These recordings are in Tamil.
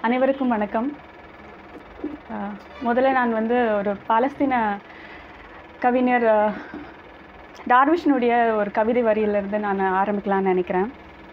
அனைவருக்கும் வணக்கம் அஹ், முதல்ல நான் வந்து ஒரு பாலஸ்தீன கவிஞர் அஹ், டார்விஷனுடைய ஒரு கவிதை வரியிலிருந்து நான் ஆரம்பிக்கலாம்னு நினைக்கிறேன்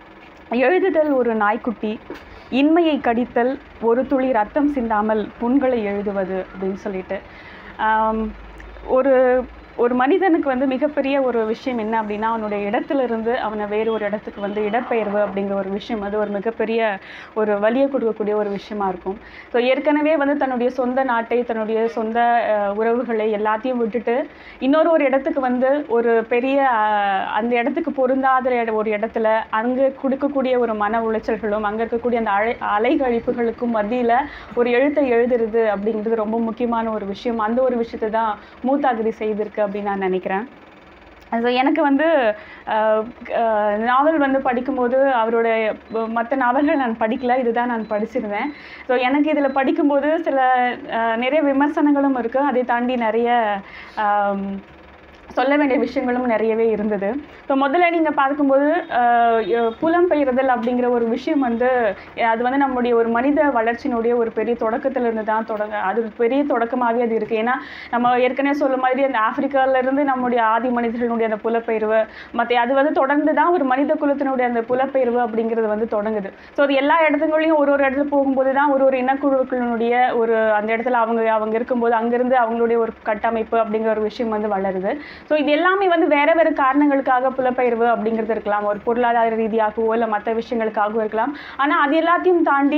எழுதுதல் ஒரு நாய்க்குட்டி இன்மையை கடித்தல் ஒரு துளி ரத்தம் சிந்தாமல் புண்களை எழுதுவது அப்படின்னு சொல்லிட்டு ஆம், ஒரு ஒரு மனிதனுக்கு வந்து மிகப்பெரிய ஒரு விஷயம் என்ன அப்படின்னா அவனுடைய இடத்திலிருந்து அவனை வேறு ஒரு இடத்துக்கு வந்து இடப்பெயர்வு அப்படிங்கிற ஒரு விஷயம் அது ஒரு மிகப்பெரிய ஒரு வலியை கொடுக்கக்கூடிய ஒரு விஷயமா இருக்கும் ஸோ ஏற்கனவே வந்து தன்னுடைய சொந்த நாட்டை தன்னுடைய சொந்த அஹ், உறவுகளை எல்லாத்தையும் விட்டுட்டு இன்னொரு ஒரு இடத்துக்கு வந்து ஒரு பெரிய அஹ், அந்த இடத்துக்கு பொருந்தாத இட- ஒரு இடத்துல அங்கே கொடுக்கக்கூடிய ஒரு மன உளைச்சல்களும் அங்கே இருக்கக்கூடிய அந்த அலை அலைகழிப்புகளுக்கும் மத்தியில் ஒரு எழுத்தை எழுதுறது அப்படிங்கிறது ரொம்ப முக்கியமான ஒரு விஷயம் அந்த ஒரு விஷயத்தை தான் மூத்தாகிரி செய்திருக்கு அப்படின்னு நான் நினைக்கிறேன் ஸோ எனக்கு வந்து அஹ், அஹ், நாவல் வந்து படிக்கும்போது அவருடைய மற்ற நாவல்கள் நான் படிக்கல இதுதான் நான் படிச்சிருந்தேன் ஸோ எனக்கு இதில் படிக்கும்போது சில அஹ், நிறைய விமர்சனங்களும் இருக்குது அதை தாண்டி நிறைய ஆம், சொல்ல வேண்டிய விஷயங்களும் நிறையவே இருந்தது ஸோ முதல்ல நீங்கள் பார்க்கும்போது அஹ், எ- புலம்பெயர்தல் அப்படிங்கிற ஒரு விஷயம் வந்து அஹ், அது வந்து நம்முடைய ஒரு மனித வளர்ச்சியினுடைய ஒரு பெரிய தொடக்கத்துல இருந்து தான் தொடங்க அது ஒரு பெரிய தொடக்கமாகவே அது இருக்குது ஏன்னா நம்ம ஏற்கனவே சொல்ல மாதிரி அந்த ஆப்பிரிக்கால இருந்து நம்முடைய ஆதி மனிதர்களுடைய அந்த புலப்பெயர்வு மற்ற அது வந்து தொடர்ந்து தான் ஒரு மனித குலத்தினுடைய அந்த புலப்பெயர்வு அப்படிங்கிறது வந்து தொடங்குது ஸோ அது எல்லா இடத்துங்களையும் ஒரு ஒரு இடத்துல போகும்போது தான் ஒரு ஒரு இனக்குழுக்களினுடைய ஒரு அந்த இடத்துல அவங்க அவங்க இருக்கும்போது அங்கிருந்து அவங்களுடைய ஒரு கட்டமைப்பு அப்படிங்கிற ஒரு விஷயம் வந்து வளருது ஸோ இது எல்லாமே வந்து வேற வேற காரணங்களுக்காக புலப்பெயர்வு அப்படிங்கிறது இருக்கலாம் ஒரு பொருளாதார ரீதியாகவோ இல்லை மற்ற விஷயங்களுக்காகவோ இருக்கலாம் ஆனால் அது எல்லாத்தையும் தாண்டி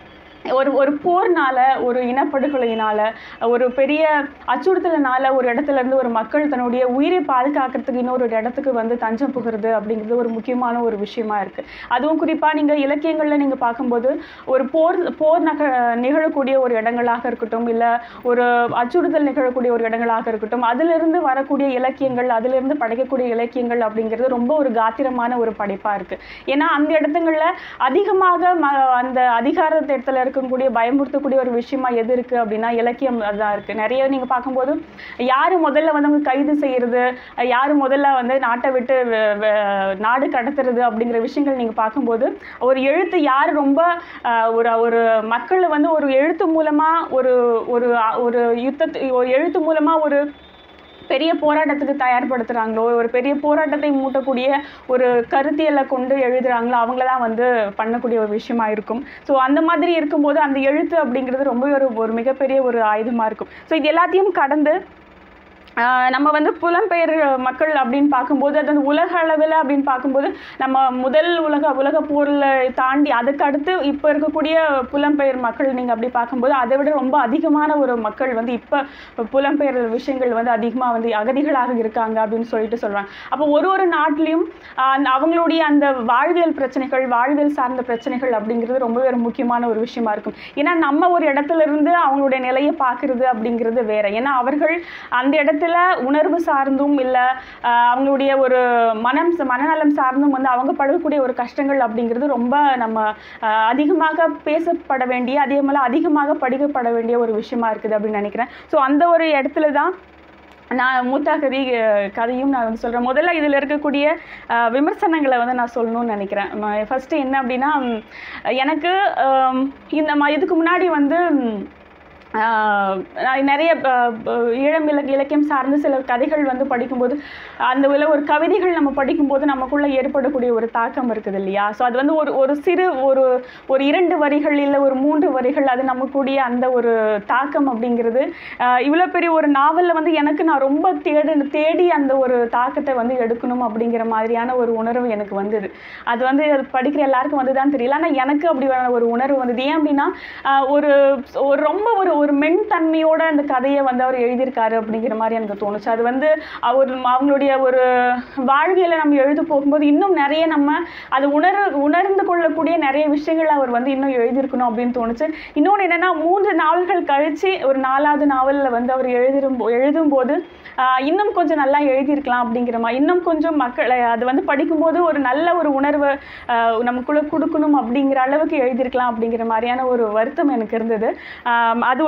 ஒரு ஒரு போர்னால ஒரு இனப்படுகொலையினால ஒரு பெரிய அச்சுறுத்தலினால ஒரு இடத்துல இருந்து ஒரு மக்கள் தன்னுடைய உயிரை பாதுகாக்கிறதுக்கு இன்னொரு ஒரு இடத்துக்கு வந்து தஞ்சம் புகிறது அப்படிங்கிறது ஒரு முக்கியமான ஒரு விஷயமா இருக்கு அதுவும் குறிப்பா நீங்க இலக்கியங்கள்ல நீங்க பார்க்கும்போது ஒரு போர் போர் நக நிகழக்கூடிய ஒரு இடங்களாக இருக்கட்டும் இல்ல ஒரு அச்சுறுத்தல் நிகழக்கூடிய ஒரு இடங்களாக இருக்கட்டும் அதிலிருந்து வரக்கூடிய இலக்கியங்கள் அதிலிருந்து படைக்கக்கூடிய இலக்கியங்கள் அப்படிங்கிறது ரொம்ப ஒரு காத்திரமான ஒரு படைப்பா இருக்கு ஏன்னா அந்த இடத்துங்கள்ல அதிகமாக ம அந்த அதிகாரத்து இடத்துல இருக்கக்கூடிய பயமுறுத்தக்கூடிய ஒரு விஷயமா எது இருக்கு அப்படின்னா இலக்கியம் அதான் இருக்கு நிறைய நீங்க பார்க்கும்போது யாரு முதல்ல வந்து அவங்க கைது செய்யறது யாரு முதல்ல வந்து நாட்டை விட்டு வெ- வெ- நாடு கடத்துறது அப்படிங்கிற விஷயங்கள் நீங்க பார்க்கும்போது ஒரு எழுத்து யார் ரொம்ப ஆஹ், ஒரு ஒரு மக்களை வந்து ஒரு எழுத்து மூலமா ஒரு ஒரு ஒரு யுத்தத்து ஒரு எழுத்து மூலமா ஒரு பெரிய போராட்டத்துக்கு தயார்படுத்துகிறாங்களோ ஒரு பெரிய போராட்டத்தை மூட்டக்கூடிய ஒரு கருத்தியலை கொண்டு எழுதுறாங்களோ அவங்கள தான் வந்து பண்ணக்கூடிய ஒரு விஷயமா இருக்கும் ஸோ அந்த மாதிரி இருக்கும்போது அந்த எழுத்து அப்படிங்கிறது ரொம்ப ஒரு ஒரு மிகப்பெரிய ஒரு ஆயுதமாக இருக்கும் ஸோ இது எல்லாத்தையும் கடந்து ஆஹ் நம்ம வந்து புலம்பெயர் மக்கள் அப்படின்னு பார்க்கும்போது அது வந்து உலக அளவில் அப்படின்னு பார்க்கும்போது நம்ம முதல் உலக உலக போரில் தாண்டி அதுக்கு அடுத்து இப்போ இருக்கக்கூடிய புலம்பெயர் மக்கள் நீங்கள் அப்படி பார்க்கும்போது அதை விட ரொம்ப அதிகமான ஒரு மக்கள் வந்து இப்போ புலம்பெயர் விஷயங்கள் வந்து அதிகமாக வந்து அகதிகளாக இருக்காங்க அப்படின்னு சொல்லிட்டு சொல்கிறாங்க அப்போ ஒரு ஒரு நாட்டிலையும் ஆஹ் அந்த அவங்களுடைய அந்த வாழ்வியல் பிரச்சனைகள் வாழ்வியல் சார்ந்த பிரச்சனைகள் அப்படிங்கிறது ரொம்பவே ஒரு முக்கியமான ஒரு விஷயமா இருக்கும் ஏன்னா நம்ம ஒரு இடத்துல இருந்து அவங்களுடைய நிலையை பார்க்கறது அப்படிங்கிறது வேற ஏன்னா அவர்கள் அந்த இடத்துல உணர்வு சார்ந்தும் இல்லை அவங்களுடைய ஒரு மனம் ச- மனநலம் சார்ந்தும் வந்து அவங்க படக்கூடிய ஒரு கஷ்டங்கள் அப்படிங்கிறது ரொம்ப நம்ம ஆஹ் அதிகமாக பேசப்பட வேண்டிய அதே மாதிரி அதிகமாக படிக்கப்பட வேண்டிய ஒரு விஷயமா இருக்குது அப்படின்னு நினைக்கிறேன் ஸோ அந்த ஒரு இடத்துல தான் நான் மூத்தாகதி அஹ், கதையும் நான் வந்து சொல்கிறேன் முதல்ல இதில் இருக்கக்கூடிய அஹ், விமர்சனங்களை வந்து நான் சொல்லணும்னு நினைக்கிறேன் ஃபஸ்ட்டு என்ன அப்படின்னா ம், எனக்கு ஆம், இந்த ம இதுக்கு முன்னாடி வந்து ம், ஆஹ் நான் நிறைய ப- ப- ஈழம் இலக் இலக்கியம் சார்ந்த சில கதைகள் வந்து படிக்கும்போது அந்த உள்ள ஒரு கவிதைகள் நம்ம படிக்கும்போது நமக்குள்ள ஏற்படக்கூடிய ஒரு தாக்கம் இருக்குது இல்லையா ஸோ அது வந்து ஒரு ஒரு சிறு ஒரு ஒரு இரண்டு வரிகள் இல்லை ஒரு மூன்று வரிகள் அது நமக்குடைய அந்த ஒரு தாக்கம் அப்படிங்கிறது ஆஹ் இவ்வளோ பெரிய ஒரு நாவலில் வந்து எனக்கு நான் ரொம்ப தேடு தேடி அந்த ஒரு தாக்கத்தை வந்து எடுக்கணும் அப்படிங்கிற மாதிரியான ஒரு உணர்வு எனக்கு வந்தது அது வந்து அது படிக்கிற எல்லாருக்கும் வந்து தான் தெரியல ஆனால் எனக்கு அப்படி ஒரு உணர்வு வந்தது ஏன் அப்படின்னா ஆஹ் ஒரு ஒரு ரொம்ப ஒரு ஒரு மென்தன்மையோட அந்த கதையை வந்து அவர் எழுதியிருக்காரு அப்படிங்கிற மாதிரி எனக்கு தோணுச்சு அது வந்து அவர் அவங்களுடைய ஒரு வாழ்வியலை நம்ம எழுத போகும்போது இன்னும் நிறைய நம்ம அது உணர் உணர்ந்து கொள்ளக்கூடிய நிறைய விஷயங்கள் அவர் வந்து இன்னும் எழுதியிருக்கணும் அப்படின்னு தோணுச்சு இன்னொன்று என்னன்னா மூன்று நாவல்கள் கழிச்சு ஒரு நாலாவது நாவலில் வந்து அவர் எழுதிரும் எழுதும்போது ஆஹ் இன்னும் கொஞ்சம் நல்லா எழுதியிருக்கலாம் அப்படிங்கிற மாதிரி இன்னும் கொஞ்சம் மக்கள் அது வந்து படிக்கும்போது ஒரு நல்ல ஒரு உணர்வை ஆஹ் நமக்குள்ள கொடுக்கணும் அப்படிங்கிற அளவுக்கு எழுதியிருக்கலாம் அப்படிங்கிற மாதிரியான ஒரு வருத்தம் எனக்கு இருந்தது ஆம், அது ஒரு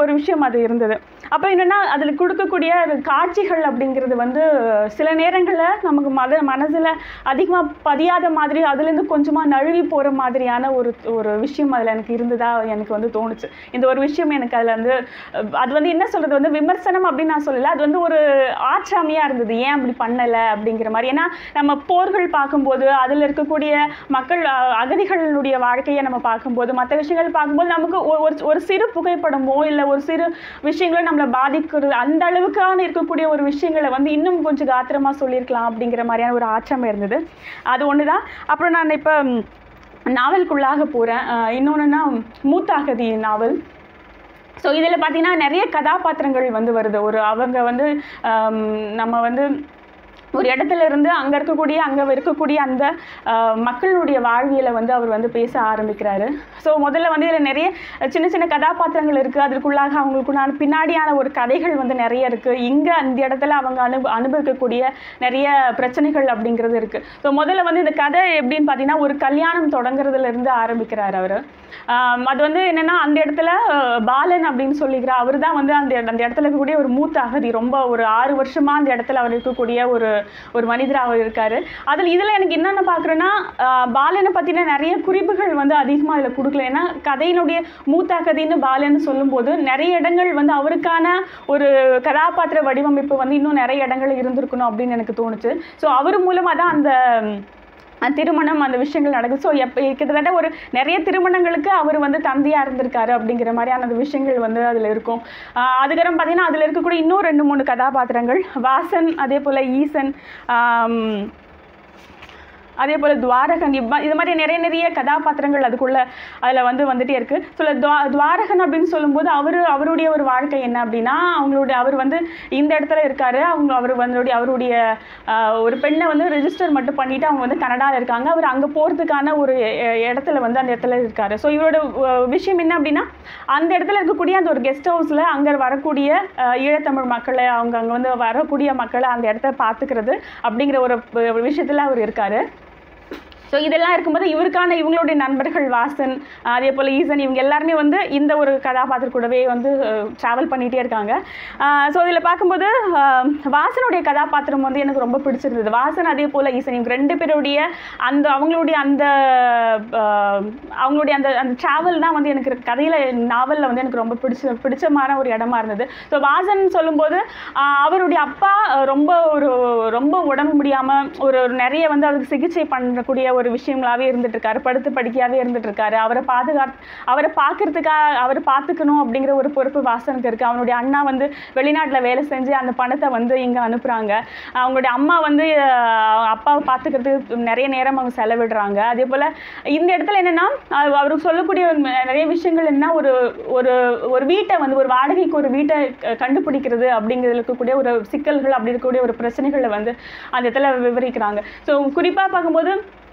ஒரு விஷயம் அது இருந்தது அப்போ என்னென்னா அதில் கொடுக்கக்கூடிய அது காட்சிகள் அப்படிங்கிறது வந்து சில நேரங்களில் நமக்கு மத மனசில் அதிகமாக பதியாத மாதிரி அதுலேருந்து கொஞ்சமாக நழுவி போகிற மாதிரியான ஒரு ஒரு விஷயம் அதில் எனக்கு இருந்ததா எனக்கு வந்து தோணுச்சு இந்த ஒரு விஷயம் எனக்கு அதில் வந்து அஹ், அது வந்து என்ன சொல்கிறது வந்து விமர்சனம் அப்படின்னு நான் சொல்லலை அது வந்து ஒரு ஆற்றாமையாக இருந்தது ஏன் அப்படி பண்ணலை அப்படிங்கிற மாதிரி ஏன்னா நம்ம போர்கள் பார்க்கும்போது அதில் இருக்கக்கூடிய மக்கள் அஹ், அகதிகளுடைய வாழ்க்கையை நம்ம பார்க்கும்போது மற்ற விஷயங்கள் பார்க்கும்போது நமக்கு ஒ- ஒரு ஒரு சிறு புகைப்படமோ இல்லை ஒரு சிறு விஷயங்களோ நம்மளை பாதிக்கிறது அந்த அளவுக்கான இருக்கக்கூடிய ஒரு விஷயங்களை வந்து இன்னும் கொஞ்சம் காத்திரமாக சொல்லியிருக்கலாம் அப்படிங்கிற மாதிரியான ஒரு ஆச்சரியம் இருந்தது அது ஒன்று தான் அப்புறம் நான் இப்போ நாவலுக்குள்ளாக போகிறேன் இன்னொன்றுனா மூத்தாகதி நாவல் ஸோ இதில் பார்த்தீங்கன்னா நிறைய கதாபாத்திரங்கள் வந்து வருது ஒரு அவங்க வந்து ஆம், நம்ம வந்து ஒரு இடத்துல இருந்து அங்கே இருக்கக்கூடிய அங்கே இருக்கக்கூடிய அந்த ஆஹ், மக்களுடைய வாழ்வியலை வந்து அவர் வந்து பேச ஆரம்பிக்கிறாரு ஸோ முதல்ல வந்து இதில் நிறைய சின்ன சின்ன கதாபாத்திரங்கள் இருக்குது அதற்குள்ளாக அவங்களுக்குள்ளான பின்னாடியான ஒரு கதைகள் வந்து நிறைய இருக்குது இங்கே அந்த இடத்துல அவங்க அனுப அனுபவிக்கக்கூடிய நிறைய பிரச்சனைகள் அப்படிங்கிறது இருக்குது ஸோ முதல்ல வந்து இந்த கதை எப்படின்னு பார்த்தீங்கன்னா ஒரு கல்யாணம் தொடங்குறதுல இருந்து ஆரம்பிக்கிறார் அவர் அது வந்து என்னென்னா அந்த இடத்துல ஆஹ், பாலன் அப்படின்னு சொல்லிக்கிற அவர் தான் வந்து அந்த அந்த இடத்துல இருக்கக்கூடிய ஒரு மூத்த அகதி ரொம்ப ஒரு ஆறு வருஷமாக அந்த இடத்துல அவர் இருக்கக்கூடிய ஒரு ஒரு மனிதர் அவர் இருக்காரு அதில் இதில் எனக்கு என்னென்ன பார்க்குறேன்னா பாலனை பற்றின நிறைய குறிப்புகள் வந்து அதிகமாக அதில் கொடுக்கல ஏன்னா கதையினுடைய மூத்த கதைன்னு பாலன்னு சொல்லும்போது நிறைய இடங்கள் வந்து அவருக்கான ஒரு கதாபாத்திர வடிவமைப்பு வந்து இன்னும் நிறைய இடங்கள் இருந்திருக்கணும் அப்படின்னு எனக்கு தோணுச்சு ஸோ அவர் மூலமாக தான் அந்த அந்த திருமணம் அந்த விஷயங்கள் நடக்குது ஸோ எப்போ கிட்டத்தட்ட ஒரு நிறைய திருமணங்களுக்கு அவர் வந்து தந்தையாக இருந்திருக்காரு அப்படிங்கிற மாதிரியான அந்த விஷயங்கள் வந்து அதில் இருக்கும் ஆஹ் அதுக்கப்புறம் பார்த்தீங்கன்னா அதில் இருக்கக்கூடிய இன்னும் ரெண்டு மூணு கதாபாத்திரங்கள் வாசன் அதே போல் ஈசன் ஆம், அதே போல் துவாரகன் இவ்வா இது மாதிரி நிறைய நிறைய கதாபாத்திரங்கள் அதுக்குள்ளே அதில் வந்து வந்துட்டே இருக்குது ஸோ துவா துவாரகன் அப்படின்னு சொல்லும்போது அவர் அவருடைய ஒரு வாழ்க்கை என்ன அப்படின்னா அவங்களுடைய அவர் வந்து இந்த இடத்துல இருக்காரு அவங்க அவர் வந்து அவருடைய ஆஹ், ஒரு பெண்ணை வந்து ரெஜிஸ்டர் மட்டும் பண்ணிட்டு அவங்க வந்து கனடாவில் இருக்காங்க அவர் அங்கே போகிறதுக்கான ஒரு அஹ், இடத்துல வந்து அந்த இடத்துல இருக்காரு ஸோ இவரோட அஹ், விஷயம் என்ன அப்படின்னா அந்த இடத்துல இருக்கக்கூடிய அந்த ஒரு கெஸ்ட் ஹவுஸில் அங்கே வரக்கூடிய அஹ், ஈழத்தமிழ் மக்களை அவங்க அங்கே வந்து வரக்கூடிய மக்களை அந்த இடத்த பார்த்துக்கிறது அப்படிங்கிற ஒரு ஒரு விஷயத்தில் அவர் இருக்காரு ஸோ இதெல்லாம் இருக்கும்போது இவருக்கான இவங்களுடைய நண்பர்கள் வாசன் அஹ் அதே போல் ஈசன் இவங்க எல்லாருமே வந்து இந்த ஒரு கதாபாத்திர கூடவே வந்து ட்ராவல் பண்ணிகிட்டே இருக்காங்க ஸோ இதில் பார்க்கும்போது அஹ், வாசனுடைய கதாபாத்திரம் வந்து எனக்கு ரொம்ப பிடிச்சிருந்தது வாசன் அதே போல் ஈசன் இவங்க ரெண்டு பேருடைய அந்த அவங்களுடைய அந்த அஹ், அவங்களுடைய அந்த அந்த ட்ராவல் தான் வந்து எனக்கு கதையில் நாவலில் வந்து எனக்கு ரொம்ப பிடிச்ச பிடிச்சமான ஒரு இடமா இருந்தது ஸோ வாசன் சொல்லும்போது அஹ், அவருடைய அப்பா அஹ், ரொம்ப ஒரு ரொம்ப உடம்பு முடியாமல் ஒரு ஒரு நிறைய வந்து அவருக்கு சிகிச்சை பண்ணக்கூடிய ஒரு விஷயங்களாகவே இருந்துட்டு இருக்காரு படுத்து படுக்கையாகவே இருந்துட்டு இருக்காரு அவரை பாதுகா அவரை பார்க்கறதுக்காக அவரை பார்த்துக்கணும் அப்படிங்கிற ஒரு பொறுப்பு வாசனுக்கு இருக்குது அவனுடைய அண்ணா வந்து வெளிநாட்டில் வேலை செஞ்சு அந்த பணத்தை வந்து இங்கே அனுப்புகிறாங்க அவங்களுடைய அம்மா வந்து அஹ், அப்பாவை பார்த்துக்கிறதுக்கு நிறைய நேரம் அவங்க செலவிடுறாங்க அதே போல் இந்த இடத்துல என்னென்னா அவருக்கு சொல்லக்கூடிய ஒரு ம- நிறைய விஷயங்கள் என்ன ஒரு ஒரு ஒரு வீட்டை வந்து ஒரு வாடகைக்கு ஒரு வீட்டை க- கண்டுபிடிக்கிறது அப்படிங்கிறதுல இருக்கக்கூடிய ஒரு சிக்கல்கள் அப்படி இருக்கக்கூடிய ஒரு பிரச்சனைகளை வந்து அந்த இடத்துல விவரிக்கிறாங்க ஸோ குறிப்பாக பார்க்கும்போது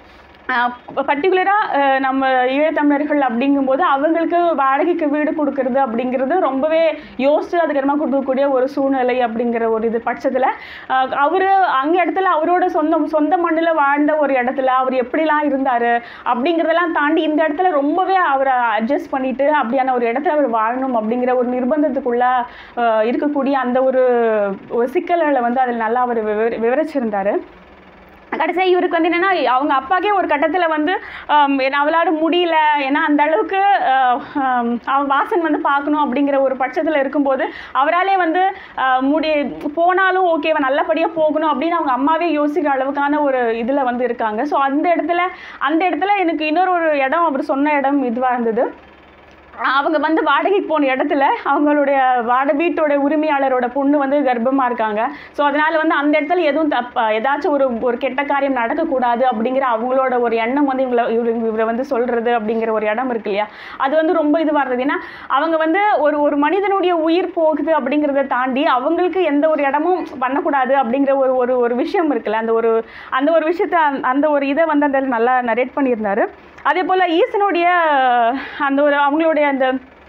பர்டிகுலராக நம்ம ஈழத்தமிழர்கள் அப்படிங்கும்போது அவங்களுக்கு வாடகைக்கு வீடு கொடுக்கறது அப்படிங்கிறது ரொம்பவே யோசிச்சு அதுக்கப்புறமா கொடுக்கக்கூடிய ஒரு சூழ்நிலை அப்படிங்கிற ஒரு இது பட்சத்தில் அவர் அங்கே இடத்துல அவரோட சொந்த சொந்த மண்ணில் வாழ்ந்த ஒரு இடத்துல அவர் எப்படிலாம் இருந்தார் அப்படிங்கிறதெல்லாம் தாண்டி இந்த இடத்துல ரொம்பவே அவரை அட்ஜஸ்ட் பண்ணிட்டு அப்படியான ஒரு இடத்துல அவர் வாழணும் அப்படிங்கிற ஒரு நிர்பந்தத்துக்குள்ள அஹ், இருக்கக்கூடிய அந்த ஒரு ஒரு சிக்கல்களை வந்து அதில் நல்லா அவர் விவரி விவரிச்சிருந்தாரு கடைசியாக இவருக்கு வந்து என்னென்னா அவங்க அப்பாக்கே ஒரு கட்டத்தில் வந்து ஆம், என்ன அவளால முடியல ஏன்னா அந்த அளவுக்கு ஆஹ், ஆம், அவன் வாசன் வந்து பார்க்கணும் அப்படிங்கிற ஒரு பட்சத்தில் இருக்கும்போது அவராலே வந்து ஆஹ், முடி போனாலும் ஓகேவா நல்லபடியாக போகணும் அப்படின்னு அவங்க அம்மாவே யோசிக்கிற அளவுக்கான ஒரு இதில் வந்து இருக்காங்க ஸோ அந்த இடத்துல அந்த இடத்துல எனக்கு இன்னொரு ஒரு இடம் அவர் சொன்ன இடம் இதுவாக இருந்தது அவங்க வந்து வாடகைக்கு போன இடத்துல அவங்களுடைய வாட வீட்டோட உரிமையாளரோட பொண்ணு வந்து கர்ப்பமாக இருக்காங்க ஸோ அதனால வந்து அந்த இடத்துல எதுவும் தப்ப ஏதாச்சும் ஒரு ஒரு கெட்ட காரியம் நடக்கக்கூடாது அப்படிங்கிற அவங்களோட ஒரு எண்ணம் வந்து இவங்களை இவரு இவரை வந்து சொல்கிறது அப்படிங்கிற ஒரு இடம் இருக்கு இல்லையா அது வந்து ரொம்ப இதுவாக இருந்தது ஏன்னா அவங்க வந்து ஒரு ஒரு மனிதனுடைய உயிர் போகுது அப்படிங்கிறத தாண்டி அவங்களுக்கு எந்த ஒரு இடமும் பண்ணக்கூடாது அப்படிங்கிற ஒரு ஒரு ஒரு விஷயம் இருக்குல்ல அந்த ஒரு அந்த ஒரு விஷயத்த அந்த- அந்த ஒரு இதை வந்து அந்த நல்லா நரேட் பண்ணியிருந்தாரு அதே போல் ஈசனுடைய அந்த ஒரு அவங்களுடைய அந்த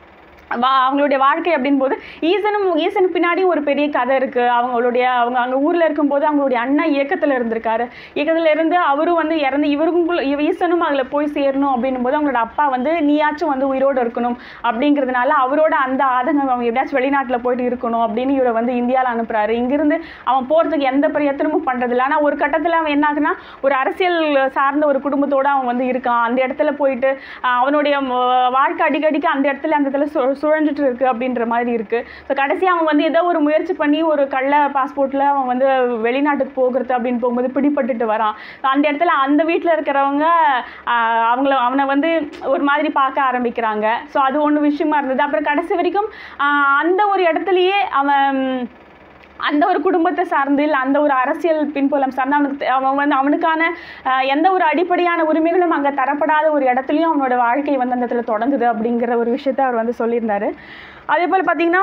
வா அவங்களுடைய வாழ்க்கை அப்படின் போது ஈசனும் ஈசன் பின்னாடி ஒரு பெரிய கதை இருக்குது அவங்களுடைய அவங்க அங்கே ஊரில் இருக்கும்போது அவங்களுடைய அண்ணன் இயக்கத்தில் இருந்திருக்காரு இயக்கத்தில் இருந்து அவரும் வந்து இறந்து இவருக்கும் இவ ஈசனும் அதில் போய் சேரணும் அப்படின்னும் போது அவங்களோட அப்பா வந்து நீயாச்சும் வந்து உயிரோடு இருக்கணும் அப்படிங்கிறதுனால அவரோட அந்த ஆதங்கம் அவங்க எப்படியாச்சும் வெளிநாட்டில் போயிட்டு இருக்கணும் அப்படின்னு இவரை வந்து இந்தியாவில் அனுப்புகிறாரு இங்கிருந்து அவன் போகிறதுக்கு எந்த பிரயத்தனமும் பண்ணுறதில்ல ஆனால் ஒரு கட்டத்தில் அவன் என்ன ஆகுனா ஒரு அரசியல் சார்ந்த ஒரு குடும்பத்தோடு அவன் வந்து இருக்கான் அந்த இடத்துல போயிட்டு ஆஹ் அவனுடைய ம- வாழ்க்கை அடிக்கடிக்கு அந்த இடத்துல அந்த இடத்துல சு சுழஞ்சிட்டு இருக்கு அப்படின்ற மாதிரி இருக்கு ஸோ கடைசி அவன் வந்து ஏதோ ஒரு முயற்சி பண்ணி ஒரு கள்ள பாஸ்போர்ட்டில் அவன் வந்து வெளிநாட்டுக்கு போகிறது அப்படின்னு போகும்போது பிடிபட்டுட்டு வரான் So அந்த இடத்துல அந்த வீட்டில் இருக்கிறவங்க ஆஹ் அவங்கள அவனை வந்து ஒரு மாதிரி பார்க்க ஆரம்பிக்கிறாங்க ஸோ அது ஒன்று விஷயமா இருந்தது அப்புறம் கடைசி வரைக்கும் ஆஹ் அந்த ஒரு இடத்துலையே அவன் அந்த ஒரு குடும்பத்தை சார்ந்து இல்லை அந்த ஒரு அரசியல் பின்புலம் சார்ந்து அவனுக்கு தெ- அவன் வந்து அவனுக்கான ஆஹ், எந்த ஒரு அடிப்படையான உரிமைகளும் அங்கே தரப்படாத ஒரு இடத்துலையும் அவனோட வாழ்க்கை வந்து அந்த இடத்துல தொடங்குது அப்படிங்கிற ஒரு விஷயத்த அவர் வந்து சொல்லியிருந்தாரு அதே போல் பார்த்தீங்கன்னா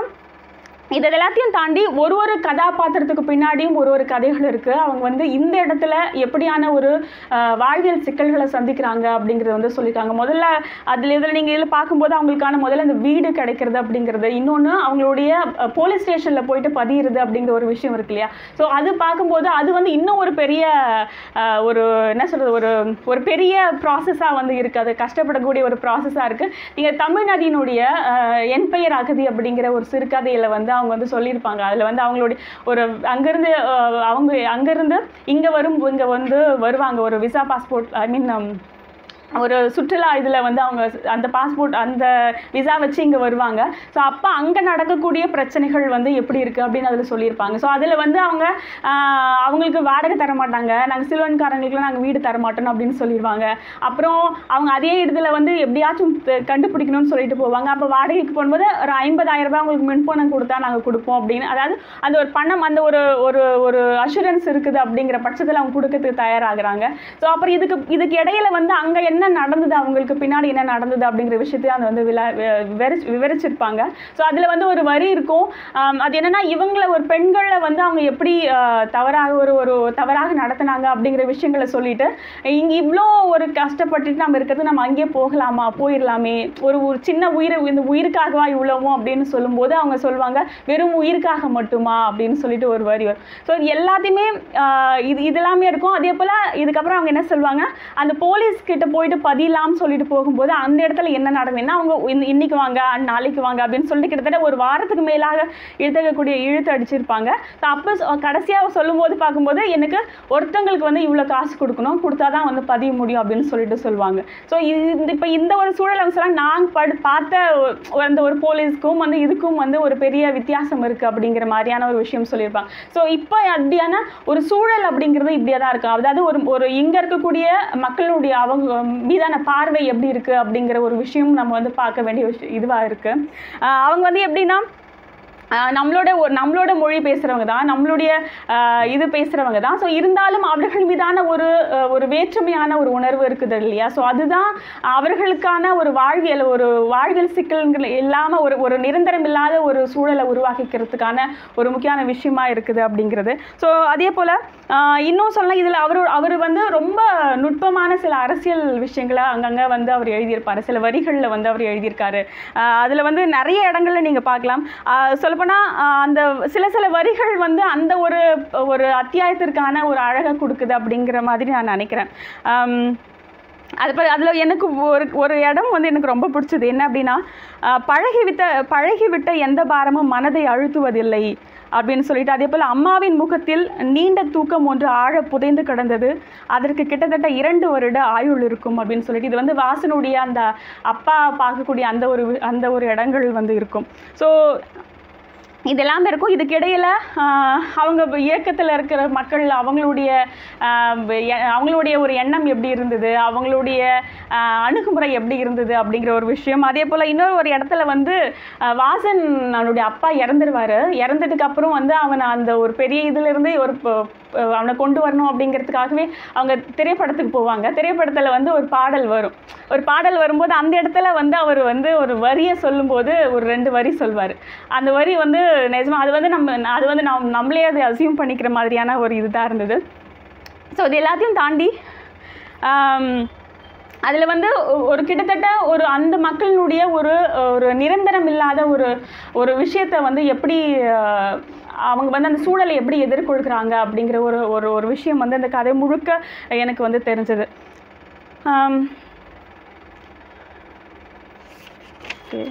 இது எல்லாத்தையும் தாண்டி ஒரு ஒரு கதாபாத்திரத்துக்கு பின்னாடியும் ஒரு ஒரு கதைகள் இருக்குது அவங்க வந்து இந்த இடத்துல எப்படியான ஒரு ஆஹ், வாழ்வியல் சிக்கல்களை சந்திக்கிறாங்க அப்படிங்கிறத வந்து சொல்லியிருக்காங்க முதல்ல அதில் இதில் நீங்கள் இதில் பார்க்கும்போது அவங்களுக்கான முதல்ல இந்த வீடு கிடைக்கிறது அப்படிங்கிறது இன்னொன்று அவங்களுடைய போலீஸ் ஸ்டேஷனில் போயிட்டு பதியிறது அப்படிங்கிற ஒரு விஷயம் இருக்கு இல்லையா ஸோ அது பார்க்கும்போது அது வந்து இன்னும் ஒரு பெரிய ஆஹ், ஒரு என்ன சொல்கிறது ஒரு ஒரு பெரிய ப்ராசஸாக வந்து இருக்குது அது கஷ்டப்படக்கூடிய ஒரு ப்ராசஸாக இருக்குது நீங்கள் தமிழ்நதியினுடைய ஆஹ், என் பெயர் அகதி அப்படிங்கிற ஒரு சிறுகதையில் வந்து அவங்க வந்து சொல்லியிருப்பாங்க அதில் வந்து அவங்களுடைய ஒரு அங்கேருந்து அவங்க அங்கேருந்து இங்கே வரும் இங்கே வந்து வருவாங்க ஒரு விசா பாஸ்போர்ட் ஐ மீன் ஒரு சுற்றுலா இதில் வந்து அவங்க அந்த பாஸ்போர்ட் அந்த விசா வச்சு இங்கே வருவாங்க ஸோ அப்போ அங்கே நடக்கக்கூடிய பிரச்சனைகள் வந்து எப்படி இருக்குது அப்படின்னு அதில் சொல்லியிருப்பாங்க ஸோ அதில் வந்து அவங்க ஆஹ், அவங்களுக்கு வாடகை தர மாட்டாங்க நாங்கள் சிலுவன்காரங்களுக்குலாம் நாங்கள் வீடு தர மாட்டோம் அப்படின்னு சொல்லிடுவாங்க அப்புறம் அவங்க அதே இடத்துல வந்து எப்படியாச்சும் த- கண்டுபிடிக்கணும்னு சொல்லிட்டு போவாங்க அப்போ வாடகைக்கு போகும்போது ஒரு ஐம்பதாயிரம் ரூபாய் உங்களுக்கு மின்பணம் கொடுத்தா நாங்கள் கொடுப்போம் அப்படின்னு அதாவது அந்த ஒரு பணம் அந்த ஒரு ஒரு ஒரு அஷூரன்ஸ் இருக்குது அப்படிங்கிற பட்சத்தில் அவங்க கொடுக்கறதுக்கு தயாராகிறாங்க ஸோ அப்புறம் இதுக்கு இதுக்கு இடையில வந்து அங்கே என்ன நடந்தது அவங்களுக்கு பின்னாடி என்ன நடந்தது அப்படிங்கிற விஷயத்தையும் அதை வந்து விளா வி- விவரிச்சு விவரிச்சிருப்பாங்க ஸோ அதில் வந்து ஒரு வரி இருக்கும் ஆம், அது என்னன்னா இவங்கள ஒரு பெண்களை வந்து அவங்க எப்படி ஆஹ், தவறாக ஒரு ஒரு தவறாக நடத்துனாங்க அப்படிங்கிற விஷயங்களை சொல்லிட்டு இங்கே இவ்வளோ ஒரு கஷ்டப்பட்டுட்டு நம்ம இருக்கிறது நம்ம அங்கேயே போகலாமா போயிடலாமே ஒரு ஒரு சின்ன உயிர் இந்த உயிருக்காகவா இவ்வளவும் அப்படின்னு சொல்லும்போது அவங்க சொல்லுவாங்க வெறும் உயிருக்காக மட்டுமா அப்படின்னு சொல்லிட்டு ஒரு வரி வரும் ஸோ இது எல்லாத்தையுமே ஆஹ், இது இது எல்லாமே இருக்கும் அதே போல் இதுக்கப்புறம் அவங்க என்ன சொல்லுவாங்க அந்த போலீஸ் கிட்ட போயிட்டு பதிலாம்னு சொல்லிட்டு போகும்போது அந்த இடத்துல என்ன நடந்ததுன்னா அவங்க இன்ன- இன்னைக்கு வாங்க அண்ட் நாளைக்கு வாங்க அப்படின்னு சொல்லிட்டு கிட்டத்தட்ட ஒரு வாரத்துக்கு மேலாக இழுத்தக்கூடிய இழுத்து அடிச்சிருப்பாங்க ஸோ அப்போ கடைசியாக சொல்லும்போது பார்க்கும்போது எனக்கு ஒருத்தங்களுக்கு வந்து இவ்வளோ காசு கொடுக்கணும் கொடுத்தா தான் வந்து பதிய முடியும் அப்படின்னு சொல்லிட்டு சொல்லுவாங்க ஸோ இந்த இப்போ இந்த ஒரு சூழல் அவங்க சொல்ல நாங்கள் படு பார்த்த ஒரு- அந்த ஒரு போலீஸ்க்கும் வந்து இதுக்கும் வந்து ஒரு பெரிய வித்தியாசம் இருக்குது அப்படிங்கிற மாதிரியான ஒரு விஷயம் சொல்லியிருப்பாங்க ஸோ இப்போ அப்படியான ஒரு சூழல் அப்படிங்கிறது இப்படியே தான் இருக்கும் அதாவது ஒரு ஒரு இங்கே இருக்கக்கூடிய மக்களுடைய அவங்க மீதான பார்வை எப்படி இருக்குது அப்படிங்கிற ஒரு விஷயம் நம்ம வந்து பார்க்க வேண்டிய விஷயம் இதுவாக இருக்குது அவங்க வந்து எப்படின்னா ஆஹ் நம்மளோட ஒரு நம்மளோட மொழி பேசுகிறவங்க தான் நம்மளுடைய ஆஹ் இது பேசுகிறவங்க தான் ஸோ இருந்தாலும் அவர்கள் மீதான ஒரு ஆஹ் ஒரு வேற்றுமையான ஒரு உணர்வு இருக்குது இல்லையா ஸோ அதுதான் அவர்களுக்கான ஒரு வாழ்வியல் ஒரு வாழ்வியல் சிக்கல்கள் இல்லாமல் ஒரு ஒரு நிரந்தரம் இல்லாத ஒரு சூழலை உருவாக்கிக்கிறதுக்கான ஒரு முக்கியமான விஷயமா இருக்குது அப்படிங்கிறது ஸோ அதே போல் இன்னும் சொன்னால் இதில் அவர் அவர் வந்து ரொம்ப நுட்பமான சில அரசியல் விஷயங்களை அங்கங்கே வந்து அவர் எழுதியிருப்பார் சில வரிகளில் வந்து அவர் எழுதியிருக்காரு அதில் வந்து நிறைய இடங்கள்ல நீங்கள் பார்க்கலாம் சொல்லப்போனால் அந்த சில சில வரிகள் வந்து அந்த ஒரு ஒரு அத்தியாயத்திற்கான ஒரு அழகை கொடுக்குது அப்படிங்கிற மாதிரி நான் நினைக்கிறேன் ஆம், அது ப- அதில் எனக்கு ஒரு ஒரு இடம் வந்து எனக்கு ரொம்ப பிடிச்சது என்ன அப்படின்னா ஆஹ் பழகிவிட்ட பழகிவிட்ட எந்த பாரமும் மனதை அழுத்துவதில்லை அப்படின்னு சொல்லிட்டு அதே போல் அம்மாவின் முகத்தில் நீண்ட தூக்கம் ஒன்று ஆழ புதைந்து கிடந்தது அதற்கு கிட்டத்தட்ட இரண்டு வருட ஆயுள் இருக்கும் அப்படின்னு சொல்லிட்டு இது வந்து வாசனுடைய அந்த அப்பா பார்க்கக்கூடிய அந்த ஒரு வி- அந்த ஒரு இடங்கள் வந்து இருக்கும் ஸோ இதெல்லாம் இருக்கும் இதுக்கு இடையில ஆஹ், அவங்க இயக்கத்தில் இருக்கிற மக்கள் அவங்களுடைய ஆஹ், எ- அவங்களுடைய ஒரு எண்ணம் எப்படி இருந்தது அவங்களுடைய ஆஹ், அணுகுமுறை எப்படி இருந்தது அப்படிங்கிற ஒரு விஷயம் அதே போல் இன்னொரு ஒரு இடத்துல வந்து ஆஹ், வாசன் அவனுடைய அப்பா இறந்துருவாரு இறந்ததுக்கு அப்புறம் வந்து அவனை அந்த ஒரு பெரிய இதிலிருந்து ஒரு ப- ப- அவனை கொண்டு வரணும் அப்படிங்கிறதுக்காகவே அவங்க திரைப்படத்துக்கு போவாங்க திரைப்படத்தில் வந்து ஒரு பாடல் வரும் ஒரு பாடல் வரும்போது அந்த இடத்துல வந்து அவர் வந்து ஒரு வரியை சொல்லும்போது ஒரு ரெண்டு வரி சொல்வார் அந்த வரி வந்து நிஜமா அது வந்து நம்ம அது வந்து நம் நம்மளே அதை அசியூம் பண்ணிக்கிற மாதிரியான ஒரு இதுதான் இருந்தது ஸோ இது எல்லாத்தையும் தாண்டி ஆம், அதில் வந்து ஒ- ஒரு கிட்டத்தட்ட ஒரு அந்த மக்களினுடைய ஒரு ஒரு நிரந்தரம் இல்லாத ஒரு ஒரு விஷயத்தை வந்து எப்படி அஹ், அவங்க வந்து அந்த சூழலை எப்படி எதிர்கொள்கிறாங்க அப்படிங்கிற ஒரு ஒரு ஒரு விஷயம் வந்து அந்த கதை முழுக்க எனக்கு வந்து தெரிஞ்சது ஆம். Okay.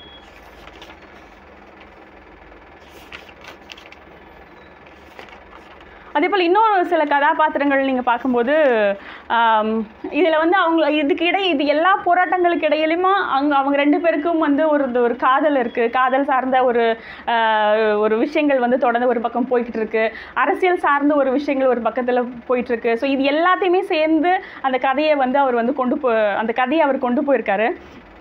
அதே போல் இன்னும் சில கதாபாத்திரங்கள் நீங்கள் பார்க்கும்போது இதில் வந்து அவங்க இதுக்கு இடையே இது எல்லா போராட்டங்களுக்கு இடையிலுமா அவங்க அவங்க ரெண்டு பேருக்கும் வந்து ஒரு ஒரு காதல் இருக்குது காதல் சார்ந்த ஒரு ஆஹ், ஒரு விஷயங்கள் வந்து தொடர்ந்து ஒரு பக்கம் போய்கிட்டு இருக்கு அரசியல் சார்ந்த ஒரு விஷயங்கள் ஒரு பக்கத்தில் போயிட்டு இருக்கு ஸோ இது எல்லாத்தையுமே சேர்ந்து அந்த கதையை வந்து அவர் வந்து கொண்டு போ அந்த கதையை அவர் கொண்டு போயிருக்காரு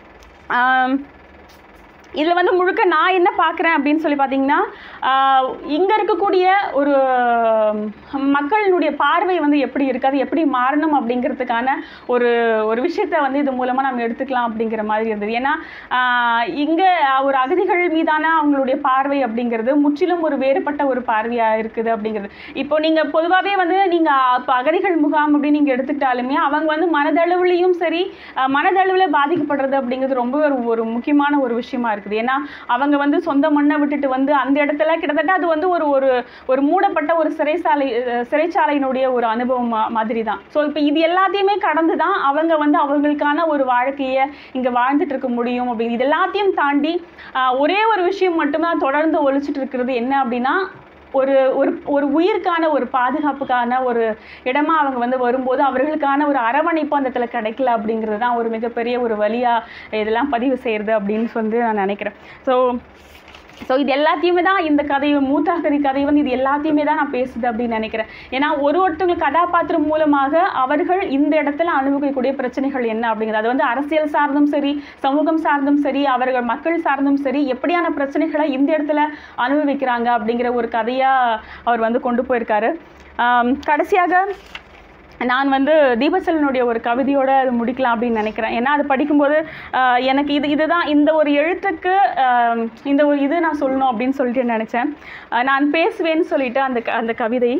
இதில் வந்து முழுக்க நான் என்ன பார்க்குறேன் அப்படின்னு சொல்லி பார்த்தீங்கன்னா இங்கே இருக்கக்கூடிய ஒரு ஹம், மக்களினுடைய பார்வை வந்து எப்படி இருக்குது அது எப்படி மாறணும் அப்படிங்கிறதுக்கான ஒரு ஒரு விஷயத்தை வந்து இது மூலமாக நம்ம எடுத்துக்கலாம் அப்படிங்கிற மாதிரி இருந்தது ஏன்னா இங்கே ஒரு அகதிகள் மீதான அவங்களுடைய பார்வை அப்படிங்கிறது முற்றிலும் ஒரு வேறுபட்ட ஒரு பார்வையாக இருக்குது அப்படிங்கிறது இப்போ நீங்கள் பொதுவாகவே வந்து நீங்கள் இப்போ அகதிகள் முகாம் அப்படின்னு நீங்கள் எடுத்துக்கிட்டாலுமே அவங்க வந்து மனதளவுலையும் சரி அஹ், மனதளவில் பாதிக்கப்படுறது அப்படிங்கிறது ரொம்ப ஒரு ஒரு முக்கியமான ஒரு விஷயமா இருக்குது ஏன்னா அவங்க வந்து சொந்த மண்ணை விட்டுட்டு வந்து அந்த இடத்துல கிட்டத்தட்ட அது வந்து ஒரு ஒரு ஒரு மூடப்பட்ட ஒரு சிறைசாலை அஹ், சிறைச்சாலையினுடைய ஒரு அனுபவம் மா- மாதிரி தான் ஸோ இப்போ இது எல்லாத்தையுமே கடந்து தான் அவங்க வந்து அவங்களுக்கான ஒரு வாழ்க்கையை இங்கே வாழ்ந்துட்டு இருக்க முடியும் அப்படி இது எல்லாத்தையும் தாண்டி ஆஹ், ஒரே ஒரு விஷயம் மட்டும்தான் தொடர்ந்து ஒழிச்சிட்டு இருக்கிறது என்ன அப்படின்னா ஒரு ஒரு ஒரு உயிருக்கான ஒரு பாதுகாப்புக்கான ஒரு இடமா அவங்க வந்து வரும்போது அவர்களுக்கான ஒரு அரவணைப்பு அந்த இடத்துல கிடைக்கல அப்படிங்கிறது தான் ஒரு மிகப்பெரிய ஒரு வழியாக இதெல்லாம் பதிவு செய்கிறது அப்படின்னு சொல்லி நான் நினைக்கிறேன் ஸோ ஸோ இது எல்லாத்தையுமே தான் இந்த கதை மூத்தாகதி கதை வந்து இது எல்லாத்தையுமே தான் நான் பேசுது அப்படின்னு நினைக்கிறேன் ஏன்னா ஒரு ஒருத்தவங்க கதாபாத்திரம் மூலமாக அவர்கள் இந்த இடத்துல அனுபவிக்கக்கூடிய பிரச்சனைகள் என்ன அப்படிங்கிறது அது வந்து அரசியல் சார்ந்தும் சரி சமூகம் சார்ந்தும் சரி அவர்கள் மக்கள் சார்ந்தும் சரி எப்படியான பிரச்சனைகளை இந்த இடத்துல அனுபவிக்கிறாங்க அப்படிங்கிற ஒரு கதையாக அவர் வந்து கொண்டு போயிருக்காரு ஆம், கடைசியாக நான் வந்து தீபசலனுடைய ஒரு கவிதையோட அது முடிக்கலாம் அப்படின்னு நினைக்கிறேன் ஏன்னா அது படிக்கும்போது ஆஹ், எனக்கு இது இதுதான் இந்த ஒரு எழுத்துக்கு ஆம், இந்த ஒரு இது நான் சொல்லணும் அப்படின்னு சொல்லிட்டு நினச்சேன் ஆஹ், நான் பேசுவேன்னு சொல்லிட்டு அந்த க- அந்த கவிதை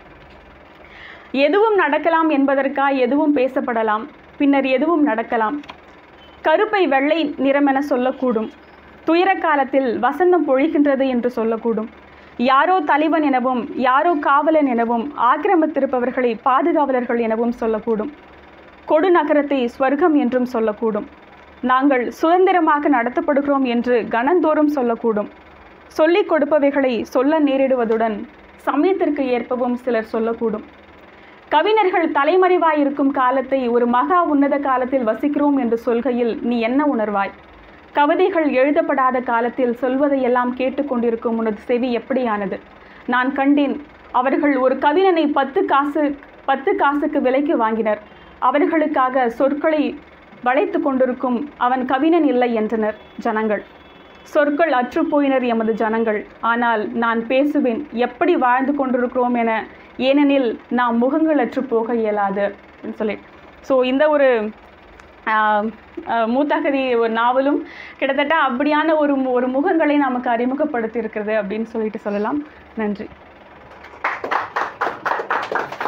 எதுவும் நடக்கலாம் என்பதற்காக எதுவும் பேசப்படலாம் பின்னர் எதுவும் நடக்கலாம் கருப்பை வெள்ளை நிறமென சொல்லக்கூடும் துயர காலத்தில் வசந்தம் பொழிகின்றது என்று சொல்லக்கூடும் யாரோ தலைவன் எனவும் யாரோ காவலன் எனவும் ஆக்கிரமித்திருப்பவர்களை பாதுகாவலர்கள் எனவும் சொல்லக்கூடும் கொடு நகரத்தை ஸ்வர்க்கம் என்றும் சொல்லக்கூடும் நாங்கள் சுதந்திரமாக நடத்தப்படுகிறோம் என்று கணந்தோறும் சொல்லக்கூடும் சொல்லிக் கொடுப்பவைகளை சொல்ல நேரிடுவதுடன் சமயத்திற்கு ஏற்பவும் சிலர் சொல்லக்கூடும் கவிஞர்கள் தலைமறைவாயிருக்கும் காலத்தை ஒரு மகா உன்னத காலத்தில் வசிக்கிறோம் என்று சொல்கையில் நீ என்ன உணர்வாய் கவிதைகள் எழுதப்படாத காலத்தில் சொல்வதையெல்லாம் கேட்டுக்கொண்டிருக்கும் உனது செவி எப்படியானது நான் கண்டேன் அவர்கள் ஒரு கவிஞனை பத்து காசு பத்து காசுக்கு விலைக்கு வாங்கினர் அவர்களுக்காக சொற்களை வளைத்து கொண்டிருக்கும் அவன் கவிஞன் இல்லை என்றனர் ஜனங்கள் சொற்கள் அற்றுப்போயினர் எமது ஜனங்கள் ஆனால் நான் பேசுவேன் எப்படி வாழ்ந்து கொண்டிருக்கிறோம் என ஏனெனில் நாம் முகங்கள் அற்று போக இயலாது அப்படின்னு சொல்லி ஸோ இந்த ஒரு ஆஹ், ஆஹ், மூத்தகதி ஒரு நாவலும் கிட்டத்தட்ட அப்படியான ஒரு மு- ஒரு முகங்களை நமக்கு அறிமுகப்படுத்தி இருக்கிறது அப்படின்னு சொல்லிட்டு சொல்லலாம் நன்றி